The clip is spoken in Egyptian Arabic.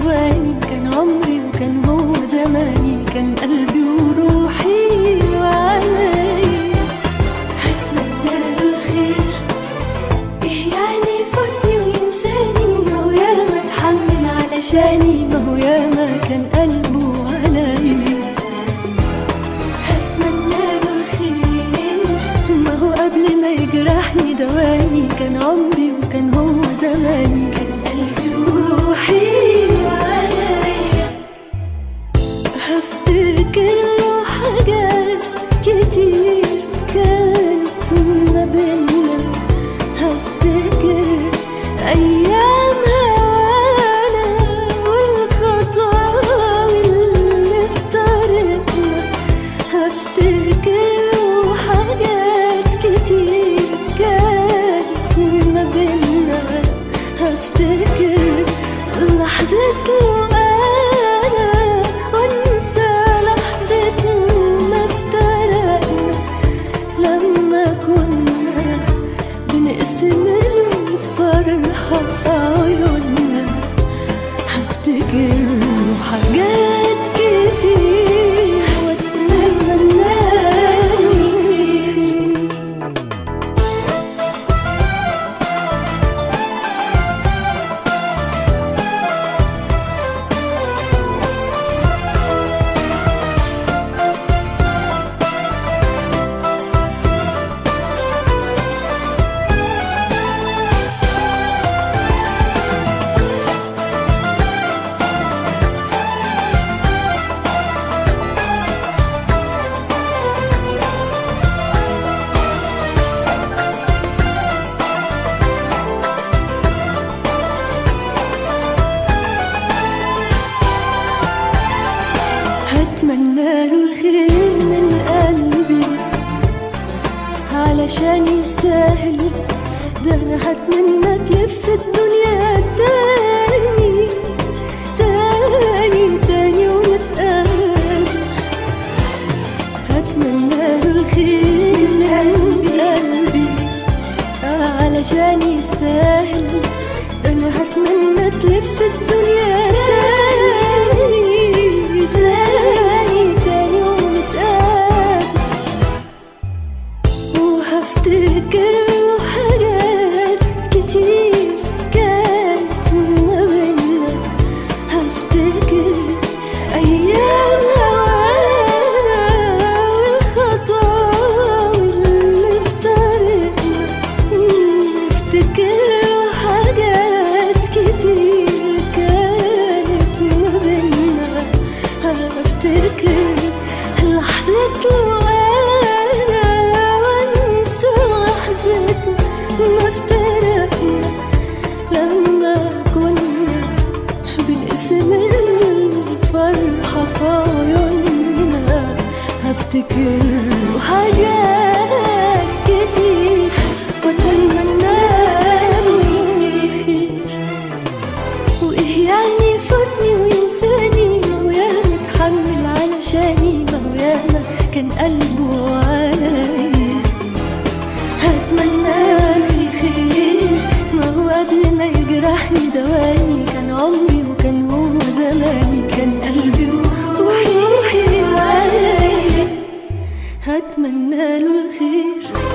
دواني كان عمري وكان هو زماني كان قلبي وروحي وعيني هتمنى له الخير ايه يعني يفوتني وينساني ما هو ياما اتحمل علشاني ما هو ياما كان قلبه عليا هتمنى له الخير ما هو قبل ما يجرحني دواني كان عمري وكان هو زماني كان قلبي وروحي وعليا هفتكر له حاجات كتير كانت ما بينا هفتكر أيام هوانا والخطاوي اللي افترقنا هفتكر حاجات كتير كانت ما بينا هفتكر لحظة أنا وانسى لحظة ما افترقنا لما كنا بنقسم الفرحة في عيوننا هفتكر له حاجات كتير واتمنى هتمنى له الخير من قلبي علشان يستاهل ده انا هتمنى تلف الدنيا تاني تاني تاني ونتقابل هتمنى له الخير من قلبي علشان يستاهل ده انا هتمنى تلف الدنيا تاني تاني تاني ونتقابل وهفتكر له حاجات كتير كانت ما بينا هفتكر أيام هوانا والخطاوي اللي افترقنا نفتكر له حاجات كتير كانت ما بينا هفتكر لحظة وأنا وأنسى لحظة ما افترقنا لما كنا بنقسم الفرحة في عيوننا هفتكر له حاجات كتير وأتمنى له خير وإيه يعني يفوتني وينساني ما هو ياما اتحمل علشاني ما هو ياما كان قلبه عليا هتمنى له خير ما هو قبل ما يجرحني دواني كان عمري وكان هو زماني كان قلبي وروحي وعليا هتمنى له الخير